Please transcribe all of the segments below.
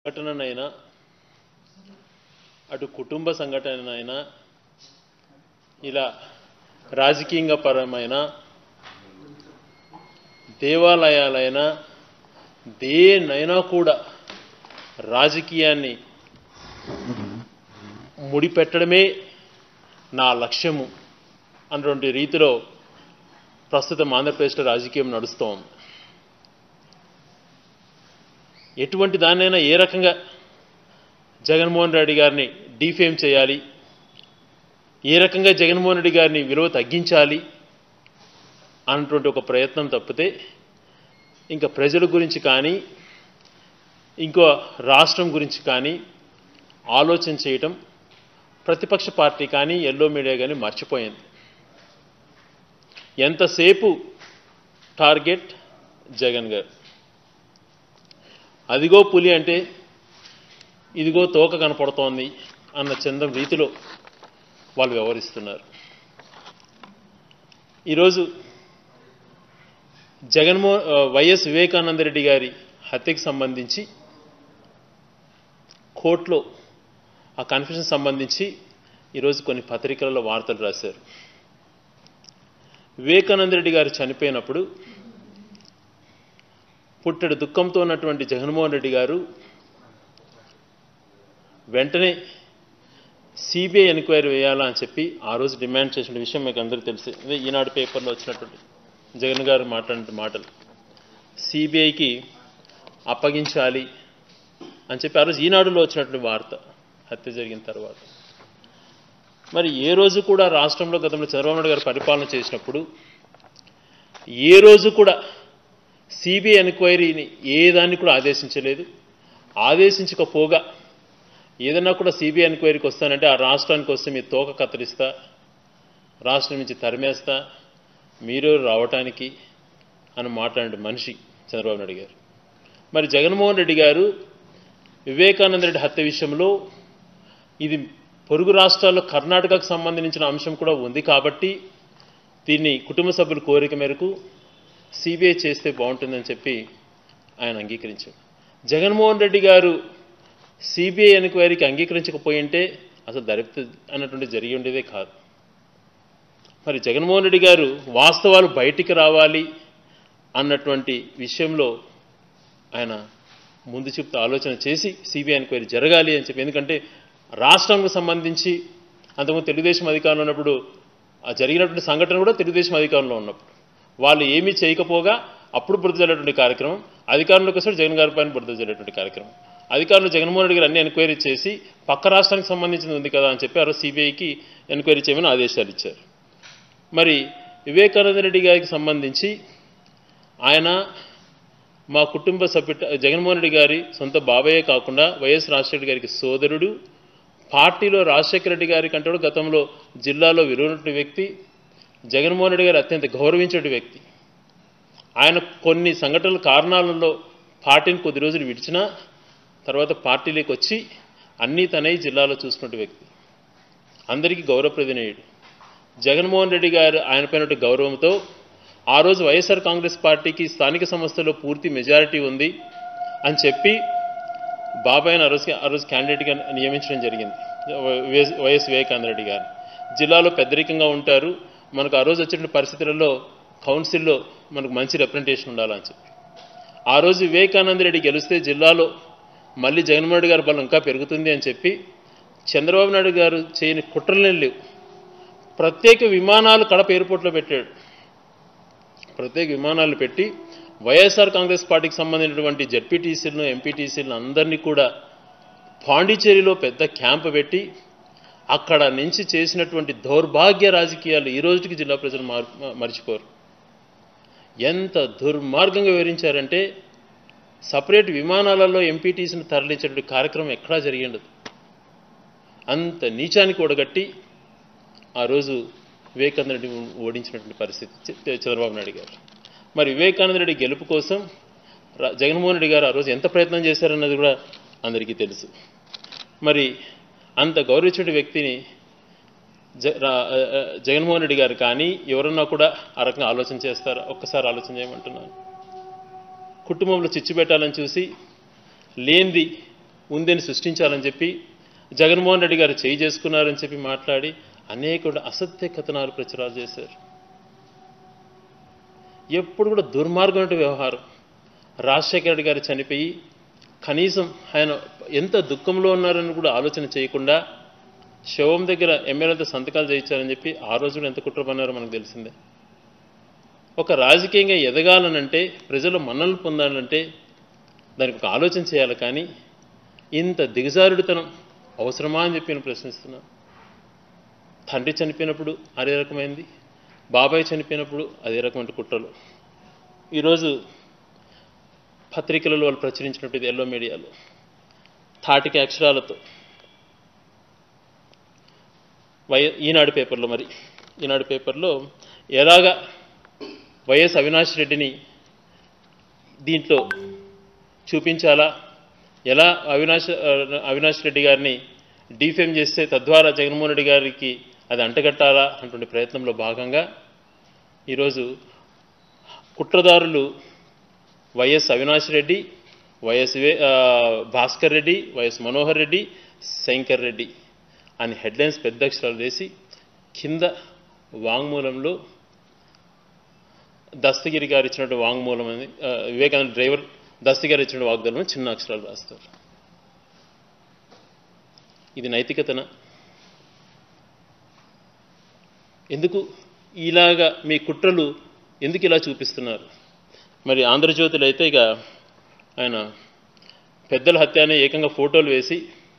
సంఘటననైనా అటు కుటుంబ సంఘటనైనా ఇలా రాజకీయంగా పరమైన దేవాలయాలైనా దేనైనా కూడా రాజకీయాన్ని ముడిపెట్టడమే నా లక్ష్యము అన్నటువంటి రీతిలో ప్రస్తుతం ఆంధ్రప్రదేశ్లో రాజకీయం నడుస్తోంది ఎటువంటి దాన్నైనా ఏ రకంగా జగన్మోహన్ రెడ్డి గారిని డీఫేమ్ చేయాలి ఏ రకంగా జగన్మోహన్ రెడ్డి గారిని విలువ తగ్గించాలి అన్నటువంటి ఒక ప్రయత్నం తప్పితే ఇంకా ప్రజల గురించి కానీ ఇంకో రాష్ట్రం గురించి కానీ ఆలోచన చేయటం ప్రతిపక్ష పార్టీ కానీ ఎల్లో మీడియా కానీ మర్చిపోయింది ఎంతసేపు టార్గెట్ జగన్ గారు అదిగో పులి అంటే ఇదిగో తోక కనపడుతోంది అన్న చందం రీతిలో వాళ్ళు వ్యవహరిస్తున్నారు ఈరోజు జగన్మో వైఎస్ వివేకానంద రెడ్డి గారి హత్యకి సంబంధించి కోర్టులో ఆ కన్ఫ్యూషన్ సంబంధించి ఈరోజు కొన్ని పత్రికలలో వార్తలు రాశారు వివేకానంద రెడ్డి గారు చనిపోయినప్పుడు పుట్టెడు దుఃఖంతో ఉన్నటువంటి జగన్మోహన్ రెడ్డి గారు వెంటనే సిబిఐ ఎంక్వైరీ వేయాలా అని చెప్పి ఆ రోజు డిమాండ్ చేసిన విషయం మీకు అందరికీ తెలిసి అదే ఈనాడు పేపర్లో వచ్చినటువంటి జగన్ గారు మాట్లాడిన మాటలు సిబిఐకి అప్పగించాలి అని చెప్పి ఆ రోజు ఈనాడులో వచ్చినటువంటి వార్త హత్య జరిగిన తర్వాత మరి ఏ రోజు కూడా రాష్ట్రంలో గతంలో చంద్రబాబు నాయుడు గారు పరిపాలన చేసినప్పుడు ఏ రోజు కూడా సిబిఐ ఎంక్వైరీని ఏ దాన్ని కూడా ఆదేశించలేదు ఆదేశించకపోగా ఏదన్నా కూడా సిబిఐ ఎంక్వైరీకి వస్తానంటే ఆ రాష్ట్రానికి వస్తే మీ తోక కత్తిరిస్తా రాష్ట్రం నుంచి తరిమేస్తా మీరు రావటానికి అని మాట్లాడే మనిషి చంద్రబాబు నాయుడు గారు మరి జగన్మోహన్ రెడ్డి గారు వివేకానంద రెడ్డి హత్య విషయంలో ఇది పొరుగు రాష్ట్రాల్లో కర్ణాటకకు సంబంధించిన అంశం కూడా ఉంది కాబట్టి దీన్ని కుటుంబ సభ్యుల కోరిక మేరకు సిబిఐ చేస్తే బాగుంటుందని చెప్పి ఆయన అంగీకరించారు జగన్మోహన్ రెడ్డి గారు సిబిఐ ఎంక్వైరీకి అంగీకరించకపోయింటే అసలు దరిద్ర అన్నటువంటి జరిగి ఉండేదే కాదు మరి జగన్మోహన్ రెడ్డి గారు వాస్తవాలు బయటికి రావాలి అన్నటువంటి విషయంలో ఆయన ముందు చెప్తూ ఆలోచన చేసి సిబిఐ ఎంక్వైరీ జరగాలి అని చెప్పి ఎందుకంటే రాష్ట్రానికి సంబంధించి అంతకుముందు తెలుగుదేశం అధికారంలో ఉన్నప్పుడు ఆ జరిగినటువంటి సంఘటన కూడా తెలుగుదేశం అధికారంలో ఉన్నప్పుడు వాళ్ళు ఏమీ చేయకపోగా అప్పుడు బురద జల్లేటువంటి కార్యక్రమం అధికారంలోకి వస్తే జగన్ గారి పైన బురద జల్లేటువంటి కార్యక్రమం అధికారులు జగన్మోహన్ రెడ్డి గారు అన్ని ఎంక్వైరీ చేసి పక్క రాష్ట్రానికి సంబంధించింది ఉంది కదా అని చెప్పి ఆ రోజు సిబిఐకి ఎంక్వైరీ చేయమని ఆదేశాలు ఇచ్చారు మరి వివేకానంద రెడ్డి గారికి సంబంధించి ఆయన మా కుటుంబ సభ్యుట జగన్మోహన్ రెడ్డి గారి సొంత బాబాయే కాకుండా వైఎస్ రాజశేఖర గారికి సోదరుడు పార్టీలో రాజశేఖర రెడ్డి గారి కంటే కూడా గతంలో జిల్లాలో విలువనటువంటి వ్యక్తి జగన్మోహన్ రెడ్డి గారు అత్యంత గౌరవించిన వ్యక్తి ఆయన కొన్ని సంఘటనల కారణాలలో పార్టీని కొద్ది రోజులు విడిచినా తర్వాత పార్టీలోకి వచ్చి అన్నీ తనై జిల్లాలో చూసుకున్న వ్యక్తి అందరికీ గౌరవప్రదినేయుడు జగన్మోహన్ రెడ్డి గారు ఆయన పైన గౌరవంతో ఆ రోజు వైఎస్ఆర్ కాంగ్రెస్ పార్టీకి స్థానిక సంస్థల్లో పూర్తి మెజారిటీ ఉంది అని చెప్పి బాబాయ్ని ఆ రోజు ఆ రోజు క్యాండిడేట్గా నియమించడం జరిగింది వైఎస్ వైఎస్ వివేకానంద రెడ్డి గారు జిల్లాలో పెద్దరికంగా ఉంటారు మనకు ఆ రోజు వచ్చిన పరిస్థితులలో కౌన్సిల్లో మనకు మంచి రిప్రజెంటేషన్ ఉండాలని చెప్పి ఆ రోజు వివేకానంద రెడ్డి గెలిస్తే జిల్లాలో మళ్ళీ జగన్మోహన్ రెడ్డి గారి బలం ఇంకా పెరుగుతుంది అని చెప్పి చంద్రబాబు నాయుడు గారు చేయని కుట్రలే లేవు ప్రత్యేక విమానాలు కడప ఎయిర్పోర్ట్లో పెట్టాడు ప్రత్యేక విమానాలు పెట్టి వైఎస్ఆర్ కాంగ్రెస్ పార్టీకి సంబంధించినటువంటి జడ్పీటీసీలను ఎంపీటీసీలను అందరినీ కూడా పాండిచేరిలో పెద్ద క్యాంప్ పెట్టి అక్కడ నుంచి చేసినటువంటి దౌర్భాగ్య రాజకీయాలు ఈ రోజుకి జిల్లా ప్రజలు మార్ మర్చిపోరు ఎంత దుర్మార్గంగా వివరించారంటే సపరేట్ విమానాలలో ఎంపీటీసీని తరలించేటువంటి కార్యక్రమం ఎక్కడా జరిగిండదు అంత నీచానికి ఒడగట్టి ఆ రోజు వివేకానంద రెడ్డి ఓడించినటువంటి పరిస్థితి చంద్రబాబు నాయుడు గారు మరి వివేకానంద రెడ్డి గెలుపు కోసం జగన్మోహన్ రెడ్డి గారు ఆ రోజు ఎంత ప్రయత్నం చేశారన్నది కూడా అందరికీ తెలుసు మరి అంత గౌరవించిన వ్యక్తిని జ జగన్మోహన్ రెడ్డి గారు కానీ ఎవరన్నా కూడా ఆ రకంగా ఆలోచన చేస్తారా ఒక్కసారి ఆలోచన చేయమంటున్నాను కుటుంబంలో చిచ్చు పెట్టాలని చూసి లేనిది ఉందని సృష్టించాలని చెప్పి జగన్మోహన్ రెడ్డి గారు చేయి చేసుకున్నారని చెప్పి మాట్లాడి అనేక అసత్య కథనాలు ప్రచారాలు చేశారు ఎప్పుడు కూడా దుర్మార్గమైన వ్యవహారం రాజశేఖర రెడ్డి గారు చనిపోయి కనీసం ఆయన ఎంత దుఃఖంలో ఉన్నారని కూడా ఆలోచన చేయకుండా శవం దగ్గర ఎమ్మెల్యేలతో సంతకాలు చేయించారని చెప్పి ఆ రోజు కూడా ఎంత కుట్ర పన్నారో మనకు తెలిసిందే ఒక రాజకీయంగా ఎదగాలనంటే ప్రజలు మన్నలు పొందాలంటే దానికి ఒక ఆలోచన చేయాలి కానీ ఇంత దిగజారుడితనం అవసరమా అని చెప్పి నేను ప్రశ్నిస్తున్నాను తండ్రి చనిపోయినప్పుడు అదే రకమైంది బాబాయ్ చనిపోయినప్పుడు అదే రకమైన కుట్రలు ఈరోజు పత్రికలలో వాళ్ళు ప్రచురించినట్టు ఎల్లో మీడియాలో తాటికి అక్షరాలతో వై ఈనాడు పేపర్లో మరి ఈనాడు పేపర్లో ఎలాగా వైఎస్ అవినాష్ రెడ్డిని దీంట్లో చూపించాలా ఎలా అవినాష్ అవినాష్ రెడ్డి గారిని డీఫేమ్ చేస్తే తద్వారా జగన్మోహన్ రెడ్డి గారికి అది అంటగట్టాలా అటువంటి ప్రయత్నంలో భాగంగా ఈరోజు కుట్రదారులు వైఎస్ అవినాష్ రెడ్డి వైఎస్ వే ఆ, భాస్కర్ రెడ్డి వైఎస్ మనోహర్ రెడ్డి శంకర్ రెడ్డి అని హెడ్లైన్స్ పెద్ద అక్షరాలు వేసి కింద వాంగ్మూలంలో దస్తగిరి గారు ఇచ్చినట్టు వాంగ్మూలం అని ఆ, వివేకానంద డ్రైవర్ దస్తగిరి గారు ఇచ్చిన వాగ్దానం అని చిన్న అక్షరాలు రాస్తారు ఇది నైతికతన ఎందుకు ఇలాగా మీ కుట్రలు ఎందుకు ఇలా చూపిస్తున్నారు మరి ఆంధ్రజ్యోతిలో అయితే ఇక ఆయన పెద్దల హత్య అనే ఏకంగా ఫోటోలు వేసి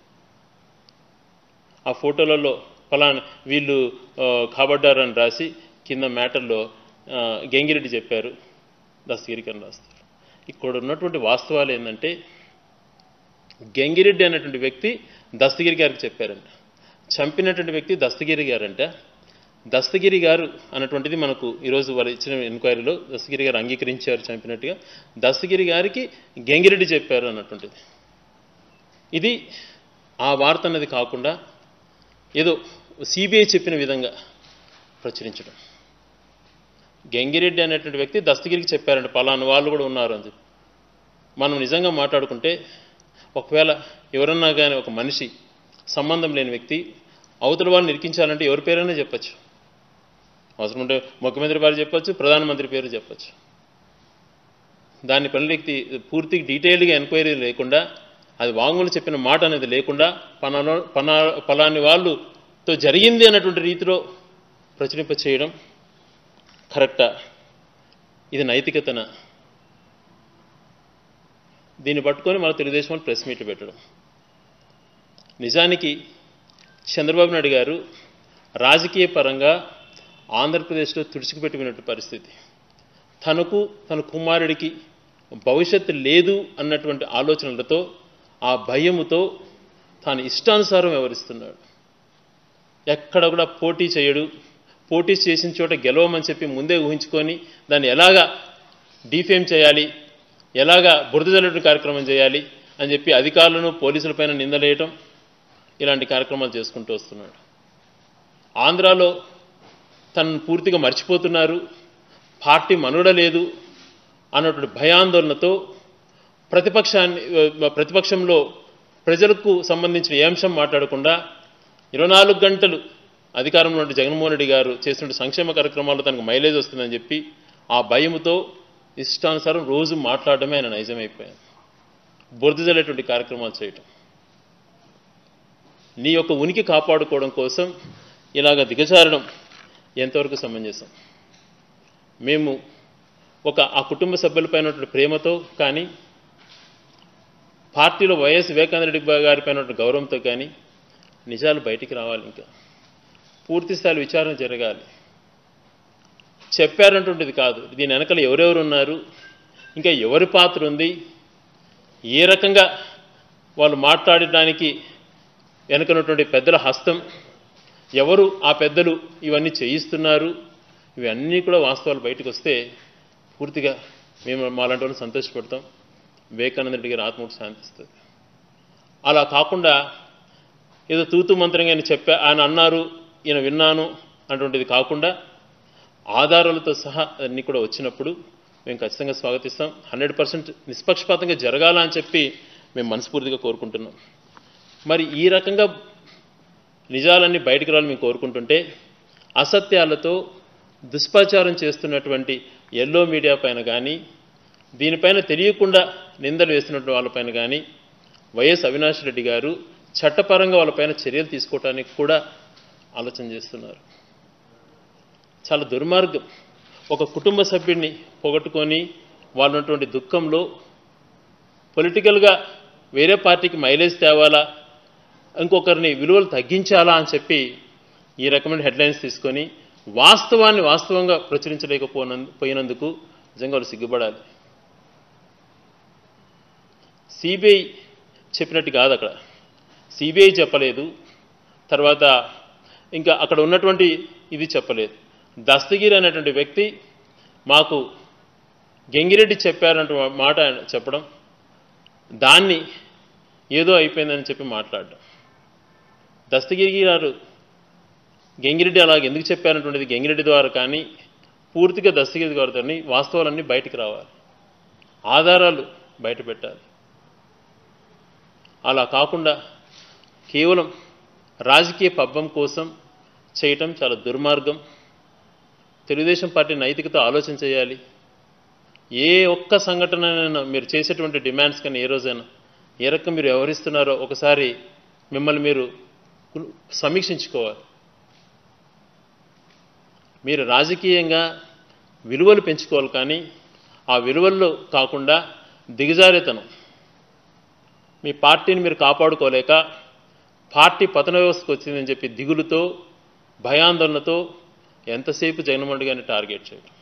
ఆ ఫోటోలలో ఫలానా వీళ్ళు ఆ, కాబడ్డారని రాసి కింద మ్యాటర్లో ఆ, గెంగిరెడ్డి చెప్పారు దస్తగిరికి అని రాస్తారు ఇక్కడ ఉన్నటువంటి వాస్తవాలు ఏంటంటే గెంగిరెడ్డి అనేటువంటి వ్యక్తి దస్తగిరి గారికి చెప్పారంట చంపినటువంటి వ్యక్తి దస్తగిరి గారంట దస్తగిరి గారు అన్నటువంటిది మనకు ఈరోజు వాళ్ళు ఇచ్చిన ఎంక్వైరీలో దస్తగిరి గారు అంగీకరించారు చంపినట్టుగా దస్తగిరి గారికి గెంగిరెడ్డి చెప్పారు అన్నటువంటిది ఇది ఆ వార్త అన్నది కాకుండా ఏదో సిబిఐ చెప్పిన విధంగా ప్రచురించడం గంగిరెడ్డి అనేటువంటి వ్యక్తి దస్తగిరికి చెప్పారంట పలానా వాళ్ళు కూడా ఉన్నారు అని చెప్పి మనం నిజంగా మాట్లాడుకుంటే ఒకవేళ ఎవరన్నా కానీ ఒక మనిషి సంబంధం లేని వ్యక్తి అవతల వాళ్ళని ఇరికించాలంటే ఎవరి పేరైనా చెప్పచ్చు అవసరం ఉంటే ముఖ్యమంత్రి పేరు చెప్పచ్చు ప్రధానమంత్రి పేరు చెప్పచ్చు దాని పనులకి పూర్తి డీటెయిల్డ్గా ఎంక్వైరీ లేకుండా అది వాంగ్మూలం చెప్పిన మాట అనేది లేకుండా పలానా పనా పలాని వాళ్ళుతో జరిగింది అన్నటువంటి రీతిలో ప్రచురింప చేయడం కరెక్టా ఇది నైతికతన దీన్ని పట్టుకొని మన తెలుగుదేశం వాళ్ళు ప్రెస్ మీట్ పెట్టడం నిజానికి చంద్రబాబు నాయుడు గారు రాజకీయ పరంగా ఆంధ్రప్రదేశ్లో తుడిచిపెట్టుకున్నట్టు పరిస్థితి తనకు తన కుమారుడికి భవిష్యత్తు లేదు అన్నటువంటి ఆలోచనలతో ఆ భయముతో తాను ఇష్టానుసారం వ్యవహరిస్తున్నాడు ఎక్కడ కూడా పోటీ చేయడు పోటీ చేసిన చోట గెలవమని చెప్పి ముందే ఊహించుకొని దాన్ని ఎలాగా డీఫేమ్ చేయాలి ఎలాగా బురద జల్లే కార్యక్రమం చేయాలి అని చెప్పి అధికారులను పోలీసులపైన నిందలేయటం ఇలాంటి కార్యక్రమాలు చేసుకుంటూ వస్తున్నాడు ఆంధ్రాలో తనను పూర్తిగా మర్చిపోతున్నారు పార్టీ మనుగడ లేదు అన్నటువంటి భయాందోళనతో ప్రతిపక్షాన్ని ప్రతిపక్షంలో ప్రజలకు సంబంధించిన ఏ అంశం మాట్లాడకుండా ఇరవై నాలుగు గంటలు అధికారంలో ఉండే జగన్మోహన్ రెడ్డి గారు చేస్తున్న సంక్షేమ కార్యక్రమాల్లో తనకు మైలేజ్ వస్తుందని చెప్పి ఆ భయముతో ఇష్టానుసారం రోజు మాట్లాడడమే ఆయన నైజమైపోయాను బురద జల్లేటువంటి కార్యక్రమాలు చేయటం నీ యొక్క ఉనికి కాపాడుకోవడం కోసం ఇలాగ దిగజారడం ఎంతవరకు సమంజసం మేము ఒక ఆ కుటుంబ సభ్యులపైన ఉన్నటువంటి ప్రేమతో కానీ పార్టీలో వైఎస్ వివేకానంద రెడ్డి గారిపైన ఉన్నటువంటి గౌరవంతో కానీ నిజాలు బయటికి రావాలి ఇంకా పూర్తి స్థాయి విచారణ జరగాలి చెప్పారంటుంటిది కాదు దీని వెనకలు ఎవరెవరు ఉన్నారు ఇంకా ఎవరి పాత్ర ఉంది ఏ రకంగా వాళ్ళు మాట్లాడడానికి వెనుకనటువంటి పెద్దల హస్తం ఎవరు ఆ పెద్దలు ఇవన్నీ చేయిస్తున్నారు ఇవన్నీ కూడా వాస్తవాలు బయటకు వస్తే పూర్తిగా మేము మాలాంటి వాళ్ళు సంతోషపడతాం వివేకానంద రెడ్డి గారి ఆత్మకు శాంతిస్తుంది అలా కాకుండా ఏదో తూతు మంత్రంగా ఆయన చెప్పా ఆయన అన్నారు ఈయన విన్నాను అటువంటిది కాకుండా ఆధారాలతో సహా అన్నీ కూడా వచ్చినప్పుడు మేము ఖచ్చితంగా స్వాగతిస్తాం హండ్రెడ్ పర్సెంట్ నిష్పక్షపాతంగా జరగాల అని చెప్పి మేము మనస్ఫూర్తిగా కోరుకుంటున్నాం మరి ఈ రకంగా నిజాలన్నీ బయటకు రావాలని మేము కోరుకుంటుంటే అసత్యాలతో దుష్ప్రచారం చేస్తున్నటువంటి ఎల్లో మీడియా పైన కానీ దీనిపైన తెలియకుండా నిందలు వేస్తున్నటువంటి వాళ్ళపైన కానీ వైఎస్ అవినాష్ రెడ్డి గారు చట్టపరంగా వాళ్ళపైన చర్యలు తీసుకోవడానికి కూడా ఆలోచన చేస్తున్నారు చాలా దుర్మార్గం ఒక కుటుంబ సభ్యుడిని పొగట్టుకొని వాళ్ళు ఉన్నటువంటి దుఃఖంలో పొలిటికల్గా వేరే పార్టీకి మైలేజ్ తేవాలా ఇంకొకరిని విలువలు తగ్గించాలా అని చెప్పి ఈ రకమైన హెడ్లైన్స్ తీసుకొని వాస్తవాన్ని వాస్తవంగా ప్రచురించలేకపోయినందు పోయినందుకు నిజంగా వాళ్ళు సిగ్గుపడాలి సిబిఐ చెప్పినట్టు కాదు అక్కడ సిబిఐ చెప్పలేదు తర్వాత ఇంకా అక్కడ ఉన్నటువంటి ఇది చెప్పలేదు దస్తగిరి అనేటువంటి వ్యక్తి మాకు గంగిరెడ్డి చెప్పారంట మాట ఆయన చెప్పడం దాన్ని ఏదో అయిపోయిందని చెప్పి మాట్లాడడం దస్తగిరి గారు గంగిరెడ్డి అలాగ ఎందుకు చెప్పారన్నటువంటిది గంగిరెడ్డి ద్వారా కానీ పూర్తిగా దస్తగిరి గారితో వాస్తవాలన్నీ బయటికి రావాలి ఆధారాలు బయట పెట్టాలి అలా కాకుండా కేవలం రాజకీయ పబ్బం కోసం చేయటం చాలా దుర్మార్గం తెలుగుదేశం పార్టీ నైతికత ఆలోచన చేయాలి ఏ ఒక్క సంఘటనైనా మీరు చేసేటువంటి డిమాండ్స్ కానీ ఏ రోజైనా ఏ రకం మీరు వ్యవహరిస్తున్నారో ఒకసారి మిమ్మల్ని మీరు సమీక్షించుకోవాలి మీరు రాజకీయంగా విలువలు పెంచుకోవాలి కానీ ఆ విలువల్లో కాకుండా దిగజారేతనం మీ పార్టీని మీరు కాపాడుకోలేక పార్టీ పతన వ్యవస్థకు వచ్చిందని చెప్పి దిగులుతో భయాందోళనతో ఎంతసేపు జగన్మోహన్ గారిని టార్గెట్ చేయడం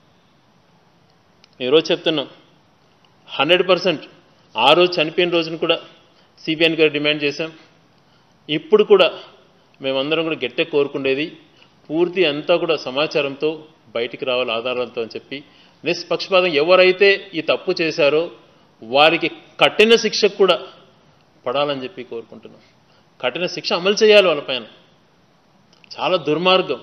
ఈరోజు చెప్తున్నాం హండ్రెడ్ పర్సెంట్ ఆ రోజు చనిపోయిన రోజున కూడా సిబిఐని గారు డిమాండ్ చేశాం ఇప్పుడు కూడా మేమందరం కూడా గట్టే కోరుకుండేది పూర్తి అంతా కూడా సమాచారంతో బయటికి రావాలి ఆధారాలతో అని చెప్పి నిష్పక్షపాతం ఎవరైతే ఈ తప్పు చేశారో వారికి కఠిన శిక్షకు కూడా పడాలని చెప్పి కోరుకుంటున్నాం కఠిన శిక్ష అమలు చేయాలి వాళ్ళపైన చాలా దుర్మార్గం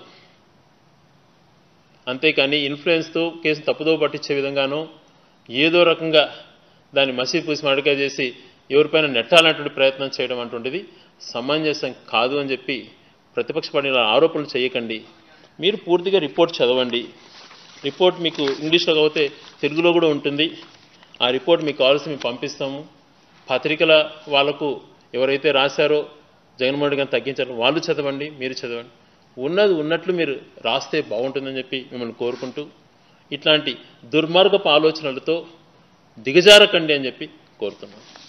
అంతేకాని ఇన్ఫ్లుయెన్స్తో కేసు తప్పుదో పట్టించే విధంగానో ఏదో రకంగా దాన్ని మసీ పూసి మడక చేసి ఎవరిపైన నెట్టాలన్నటువంటి ప్రయత్నం చేయడం అటువంటిది సమంజసం కాదు అని చెప్పి ప్రతిపక్ష పార్టీల ఆరోపణలు చేయకండి మీరు పూర్తిగా రిపోర్ట్ చదవండి రిపోర్ట్ మీకు ఇంగ్లీష్లో కాకపోతే తెలుగులో కూడా ఉంటుంది ఆ రిపోర్ట్ మీకు కావాల్సి మేము పంపిస్తాము పత్రికల వాళ్ళకు ఎవరైతే రాశారో జగన్మోహన్ రెడ్డి గారిని తగ్గించారో వాళ్ళు చదవండి మీరు చదవండి ఉన్నది ఉన్నట్లు మీరు రాస్తే బాగుంటుందని చెప్పి మిమ్మల్ని కోరుకుంటూ ఇట్లాంటి దుర్మార్గపు ఆలోచనలతో దిగజారకండి అని చెప్పి కోరుతున్నాను